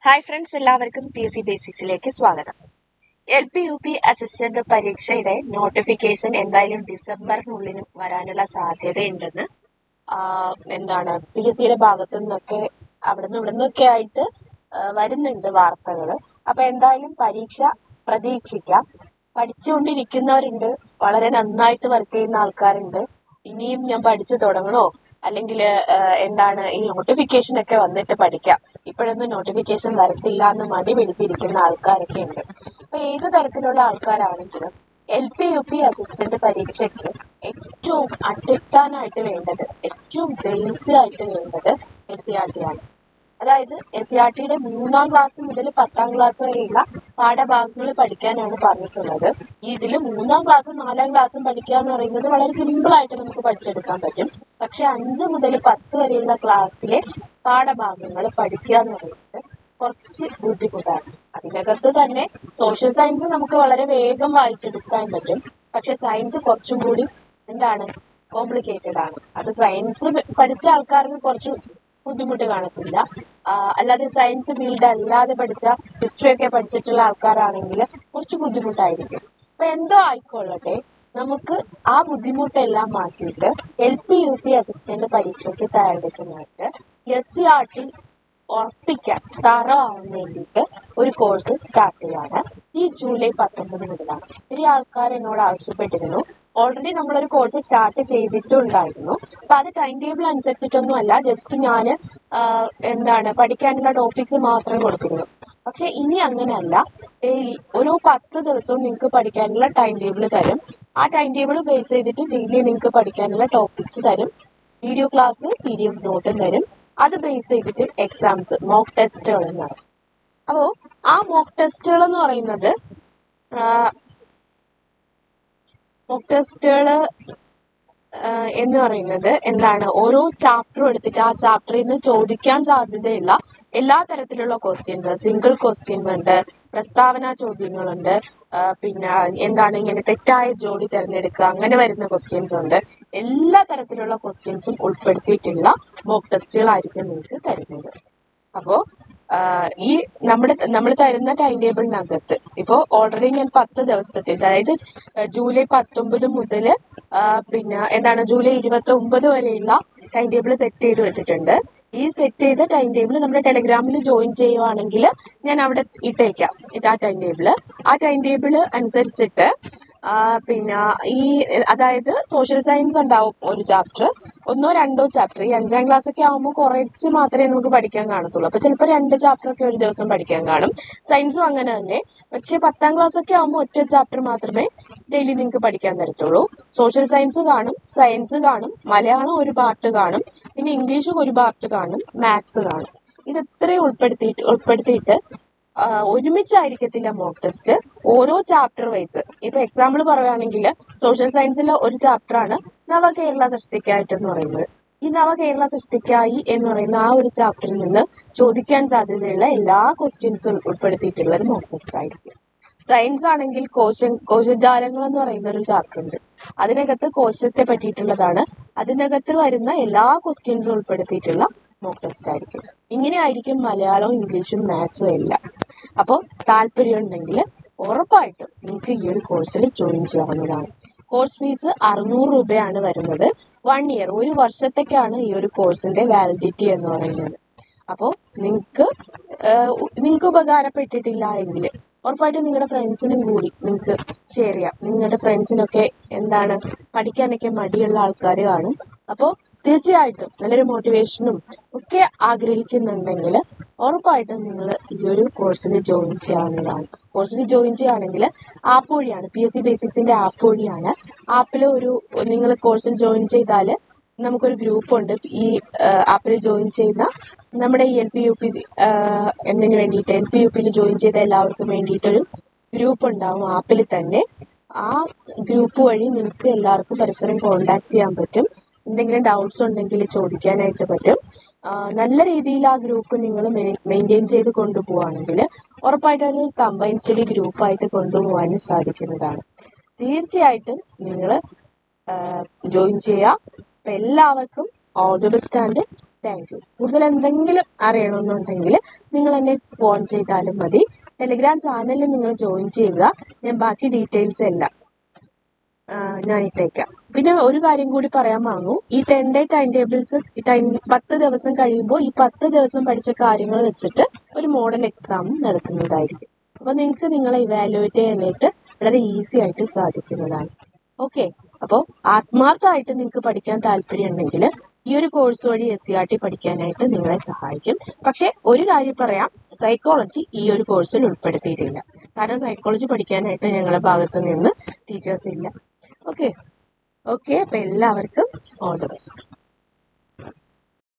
hi friends എല്ലാവർക്കും P S C ബേസിക്സിലേക്ക് സ്വാഗതം L P U P assistant പരീക്ഷയുടെ നോട്ടിഫിക്കേഷൻ എന്തായാലും ഡിസംബറിനുള്ളിൽ വരാനുള്ള സാധ്യതയുണ്ടെന്ന് ആ, എന്താണ് പി എസ് സിയുടെ ഭാഗത്തു നിന്നൊക്കെ അവിടുന്ന് ഇവിടുന്നൊക്കെ ആയിട്ട് ആ, വരുന്നുണ്ട് വാർത്തകൾ അപ്പൊ എന്തായാലും പരീക്ഷ പ്രതീക്ഷിക്കാം പഠിച്ചുകൊണ്ടിരിക്കുന്നവരുണ്ട് വളരെ നന്നായിട്ട് വർക്ക് ചെയ്യുന്ന ആൾക്കാരുണ്ട് ഇനിയും ഞാൻ പഠിച്ചു തുടങ്ങണോ അല്ലെങ്കിൽ എന്താണ് ഈ നോട്ടിഫിക്കേഷൻ ഒക്കെ വന്നിട്ട് പഠിക്കാം ഇപ്പോഴൊന്നും നോട്ടിഫിക്കേഷൻ വരത്തില്ല എന്ന് മടി പിടിച്ചിരിക്കുന്ന ആൾക്കാരൊക്കെ ഉണ്ട് അപ്പൊ ഏത് തരത്തിലുള്ള ആൾക്കാരാണെങ്കിലും L P U P assistant പരീക്ഷയ്ക്ക് ഏറ്റവും അടിസ്ഥാനമായിട്ട് വേണ്ടത് ഏറ്റവും ബേസ് ആയിട്ട് വേണ്ടത് എസ് സി ആർ ടി ആണ് അതായത് എസ് സി ആർ ടിയുടെ മൂന്നാം ക്ലാസ് മുതൽ പത്താം ക്ലാസ് വരെയുള്ള പാഠഭാഗങ്ങൾ പഠിക്കാനാണ് പറഞ്ഞിട്ടുള്ളത് ഇതിൽ മൂന്നാം ക്ലാസ്സും നാലാം ക്ലാസ്സും പഠിക്കുക എന്ന് പറയുന്നത് വളരെ സിമ്പിൾ ആയിട്ട് നമുക്ക് പഠിച്ചെടുക്കാൻ പറ്റും പക്ഷെ അഞ്ച് മുതൽ പത്ത് വരെയുള്ള ക്ലാസ്സിലെ പാഠഭാഗങ്ങൾ പഠിക്കുക എന്ന് പറയുന്നത് കുറച്ച് ബുദ്ധിമുട്ടാണ് അതിനകത്ത് തന്നെ സോഷ്യൽ സയൻസ് നമുക്ക് വളരെ വേഗം വായിച്ചെടുക്കാൻ പറ്റും പക്ഷെ സയൻസ് കുറച്ചും കൂടി എന്താണ് കോംപ്ലിക്കേറ്റഡ് ആണ് അത് സയൻസ് പഠിച്ച ആൾക്കാർക്ക് കുറച്ച് ബുദ്ധിമുട്ട് കാണത്തില്ല ആ, അല്ലാതെ സയൻസ് ഫീൽഡ് അല്ലാതെ പഠിച്ച ഹിസ്റ്ററി ഒക്കെ പഠിച്ചിട്ടുള്ള ആൾക്കാരാണെങ്കിൽ കുറച്ച് ബുദ്ധിമുട്ടായിരിക്കും അപ്പൊ എന്തോ ആയിക്കൊള്ളട്ടെ നമുക്ക് ആ ബുദ്ധിമുട്ടെല്ലാം മാറ്റിയിട്ട് L P U P assistant പരീക്ഷയ്ക്ക് തയ്യാറെടുക്കുന്നവർക്ക് എസ് സി ആർ ടി ഉറപ്പിക്കാൻ തറവാൻ വേണ്ടിയിട്ട് ഒരു കോഴ്സ് സ്റ്റാർട്ട് ചെയ്യാണ് ഈ ജൂലൈ പത്തൊമ്പത് മുതലാണ് ഒത്തിരി ആൾക്കാർ എന്നോട് ആവശ്യപ്പെട്ടിരുന്നു ഓൾറെഡി നമ്മളൊരു കോഴ്സ് സ്റ്റാർട്ട് ചെയ്തിട്ടുണ്ടായിരുന്നു അപ്പൊ അത് ടൈം ടേബിൾ അനുസരിച്ചിട്ടൊന്നും അല്ല ജസ്റ്റ് ഞാൻ എന്താണ് പഠിക്കാനുള്ള ടോപ്പിക്സ് മാത്രമേ കൊടുത്തിരുന്നു പക്ഷെ ഇനി അങ്ങനെയല്ല ഡെയിലി ഓരോ പത്ത് ദിവസവും നിങ്ങൾക്ക് പഠിക്കാനുള്ള ടൈം ടേബിൾ തരും ആ ടൈം ടേബിൾ ബേസ് ചെയ്തിട്ട് ഡെയിലി നിങ്ങൾക്ക് പഠിക്കാനുള്ള ടോപ്പിക്സ് തരും video class P D F നോട്ടും തരും അത് ബേസ് ചെയ്തിട്ട് എക്സാംസ് മോക്ക് ടെസ്റ്റുകൾ നടക്കും അപ്പോൾ ആ മോക്ക് ടെസ്റ്റുകൾ എന്ന് പറയുന്നത് മോക്ക് ടെസ്റ്റുകൾ എന്ന് പറയുന്നത് എന്താണ് ഓരോ ചാപ്റ്ററും എടുത്തിട്ട് ആ ചാപ്റ്ററിൽ നിന്ന് ചോദിക്കാൻ സാധ്യതയുള്ള എല്ലാ തരത്തിലുള്ള ക്വസ്റ്റ്യൻസ് സിംഗിൾ ക്വസ്റ്റ്യൻസ് ഉണ്ട് പ്രസ്താവന ചോദ്യങ്ങളുണ്ട് ആ, പിന്നെ എന്താണ് ഇങ്ങനെ തെറ്റായ ജോഡി തിരഞ്ഞെടുക്കുക അങ്ങനെ വരുന്ന ക്വസ്റ്റ്യൻസ് ഉണ്ട് എല്ലാ തരത്തിലുള്ള ക്വസ്റ്റ്യൻസും ഉൾപ്പെടുത്തിയിട്ടുള്ള മോക്ക് ടെസ്റ്റുകളായിരിക്കും നിങ്ങൾക്ക് തരുന്നത് അപ്പോ ആഹ് ഈ നമ്മുടെ നമ്മൾ തരുന്ന ടൈം ടേബിളിനകത്ത് ഇപ്പോൾ ഓൾറെഡി ഞാൻ പത്ത് ദിവസത്തെ അതായത് ജൂലൈ പത്തൊമ്പത് മുതൽ പിന്നെ എന്താണ് ജൂലൈ ഇരുപത്തി ഒമ്പത് വരെയുള്ള ടൈം ടേബിൾ സെറ്റ് ചെയ്ത് വെച്ചിട്ടുണ്ട് ഈ സെറ്റ് ചെയ്ത ടൈം ടേബിൾ നമ്മുടെ ടെലഗ്രാമിൽ ജോയിൻ ചെയ്യുവാണെങ്കിൽ ഞാൻ അവിടെ ഇട്ടേക്കാം ഇട്ട് ആ ടൈം ടേബിൾ ആ ടൈം ടേബിൾ അനുസരിച്ചിട്ട് ആ, പിന്നെ ഈ അതായത് സോഷ്യൽ സയൻസ് ഉണ്ടാവും ഒരു ചാപ്റ്റർ ഒന്നോ രണ്ടോ ചാപ്റ്റർ ഈ അഞ്ചാം ക്ലാസ് ഒക്കെ ആകുമ്പോൾ കുറച്ച് മാത്രമേ നമുക്ക് പഠിക്കാൻ കാണത്തുള്ളൂ അപ്പൊ ചിലപ്പോൾ രണ്ട് ചാപ്റ്റർ ഒക്കെ ഒരു ദിവസം പഠിക്കാൻ കാണും സയൻസും അങ്ങനെ തന്നെ പക്ഷെ പത്താം ക്ലാസ് ഒക്കെ ആകുമ്പോൾ ഒറ്റ ചാപ്റ്റർ മാത്രമേ ഡെയിലി നിങ്ങൾക്ക് പഠിക്കാൻ തരത്തുള്ളൂ സോഷ്യൽ സയൻസ് കാണും സയൻസ് കാണും മലയാളം ഒരു പാർട്ട് കാണും പിന്നെ ഇംഗ്ലീഷ് ഒരു പാർട്ട് കാണും മാത്സ് കാണും ഇത് ഇത്രയും ഉൾപ്പെടുത്തിയിട്ട് ഉൾപ്പെടുത്തിയിട്ട് ആ, ഒരുമിച്ചായിരിക്കത്തില്ല മോക്ക് ടെസ്റ്റ് ഓരോ ചാപ്റ്റർ വൈസ് ഇപ്പൊ എക്സാമ്പിൾ പറയുകയാണെങ്കിൽ സോഷ്യൽ സയൻസിലെ ഒരു ചാപ്റ്റർ ആണ് നവകേരള സൃഷ്ടിക്കായിട്ട് എന്ന് പറയുന്നത് ഈ നവകേരള സൃഷ്ടിക്കായി എന്ന് പറയുന്ന ആ ഒരു ചാപ്റ്ററിൽ നിന്ന് ചോദിക്കാൻ സാധ്യതയുള്ള എല്ലാ ക്വസ്റ്റ്യൻസും ഉൾപ്പെടുത്തിയിട്ടുള്ള ഒരു മോക്ക് ടെസ്റ്റ് ആയിരിക്കും സയൻസ് ആണെങ്കിൽ കോശ കോശജാലങ്ങൾ എന്ന് പറയുന്ന ഒരു ചാപ്റ്റർ ഉണ്ട് അതിനകത്ത് കോശത്തെ പറ്റിയിട്ടുള്ളതാണ് അതിനകത്ത് വരുന്ന എല്ലാ ക്വസ്റ്റ്യൻസും ഉൾപ്പെടുത്തിയിട്ടുള്ള മോക്ക് ടെസ്റ്റ് ആയിരിക്കും ഇങ്ങനെ ആയിരിക്കും മലയാളവും ഇംഗ്ലീഷും മാത്സും എല്ലാം അപ്പോൾ താല്പര്യം ഉണ്ടെങ്കിൽ ഉറപ്പായിട്ടും നിങ്ങൾക്ക് ഈ ഒരു കോഴ്സിൽ ജോയിൻ ചെയ്യാവുന്നതാണ് കോഴ്സ് ഫീസ് അറുന്നൂറ് രൂപയാണ് വരുന്നത് വൺ ഇയർ ഒരു വർഷത്തേക്കാണ് ഈ ഒരു കോഴ്സിന്റെ വാലിഡിറ്റി എന്ന് പറയുന്നത് അപ്പോൾ നിങ്ങൾക്ക് നിങ്ങൾക്ക് ഉപകാരപ്പെട്ടിട്ടില്ല എങ്കിൽ ഉറപ്പായിട്ടും നിങ്ങളുടെ ഫ്രണ്ട്സിനും കൂടി നിങ്ങൾക്ക് ഷെയർ ചെയ്യാം നിങ്ങളുടെ ഫ്രണ്ട്സിനൊക്കെ എന്താണ് പഠിക്കാനൊക്കെ മടിയുള്ള ആൾക്കാർ കാണും അപ്പോൾ തീർച്ചയായിട്ടും നല്ലൊരു മോട്ടിവേഷനും ഒക്കെ ആഗ്രഹിക്കുന്നുണ്ടെങ്കിൽ ഉറപ്പായിട്ടും നിങ്ങൾ ഈ ഒരു കോഴ്സിൽ ജോയിൻ ചെയ്യാവുന്നതാണ് കോഴ്സിൽ ജോയിൻ ചെയ്യുകയാണെങ്കിൽ ആപ്പ് വഴിയാണ് പി എസ് സി ബേസിക്സിന്റെ ആപ്പ് വഴിയാണ് ആപ്പിൽ ഒരു നിങ്ങൾ കോഴ്സിൽ ജോയിൻ ചെയ്താൽ നമുക്കൊരു ഗ്രൂപ്പ് ഉണ്ട് ഈ ആപ്പിൽ ജോയിൻ ചെയ്യുന്ന നമ്മുടെ ഈ എൽ പി യു പി എന്നതിന് വേണ്ടിയിട്ട് എൽ പി യു പിയിൽ ജോയിൻ ചെയ്ത എല്ലാവർക്കും വേണ്ടിയിട്ടൊരു ഗ്രൂപ്പ് ഉണ്ടാവും ആപ്പിൽ തന്നെ ആ ഗ്രൂപ്പ് വഴി നിങ്ങൾക്ക് എല്ലാവർക്കും പരസ്പരം കോണ്ടാക്ട് ചെയ്യാൻ പറ്റും എന്തെങ്കിലും ഡൗട്ട്സ് ഉണ്ടെങ്കിൽ ചോദിക്കാനായിട്ട് പറ്റും ആ, നല്ല രീതിയിൽ ആ ഗ്രൂപ്പ് നിങ്ങൾ മെയിൻറ്റെയിൻ ചെയ്ത് കൊണ്ടുപോവുകയാണെങ്കിൽ ഉറപ്പായിട്ടും ഒരു കമ്പൈൻ സ്റ്റഡി ഗ്രൂപ്പായിട്ട് കൊണ്ടുപോകാനും സാധിക്കുന്നതാണ് തീർച്ചയായിട്ടും നിങ്ങൾ ജോയിൻ ചെയ്യുക അപ്പം എല്ലാവർക്കും all the best and thank you കൂടുതൽ എന്തെങ്കിലും അറിയണമെന്നുണ്ടെങ്കിൽ നിങ്ങൾ എന്നെ ഫോൺ ചെയ്താലും മതി ടെലിഗ്രാം ചാനലിൽ നിങ്ങൾ ജോയിൻ ചെയ്യുക ഞാൻ ബാക്കി ഡീറ്റെയിൽസ് എല്ലാം ആ, ഞാൻ ഇട്ടേക്കാം പിന്നെ ഒരു കാര്യം കൂടി പറയാൻ മറന്നു ഈ ten day time tables time പത്ത് ദിവസം കഴിയുമ്പോൾ ഈ പത്ത് ദിവസം പഠിച്ച കാര്യങ്ങൾ വെച്ചിട്ട് ഒരു മോഡൽ എക്സാമും നടത്തുന്നതായിരിക്കും അപ്പൊ നിങ്ങൾക്ക് നിങ്ങളെ ഇവാലുവേറ്റ് ചെയ്യാനായിട്ട് വളരെ ഈസി ആയിട്ട് സാധിക്കുന്നതാണ് ഓക്കെ അപ്പോൾ ആത്മാർത്ഥമായിട്ട് നിങ്ങൾക്ക് പഠിക്കാൻ താല്പര്യം ഉണ്ടെങ്കിൽ ഈ ഒരു കോഴ്സ് വഴി എസ് സി ആർ ടി പഠിക്കാനായിട്ട് നിങ്ങളെ സഹായിക്കും പക്ഷെ ഒരു കാര്യം പറയാം സൈക്കോളജി ഈ ഒരു കോഴ്സിൽ ഉൾപ്പെടുത്തിയിട്ടില്ല കാരണം സൈക്കോളജി പഠിക്കാനായിട്ട് ഞങ്ങളുടെ ഭാഗത്ത് നിന്ന് ടീച്ചേഴ്സ് ഇല്ല ഓക്കെ ഓക്കെ അപ്പൊ എല്ലാവർക്കും ഓൾ ദി ബെസ്റ്റ്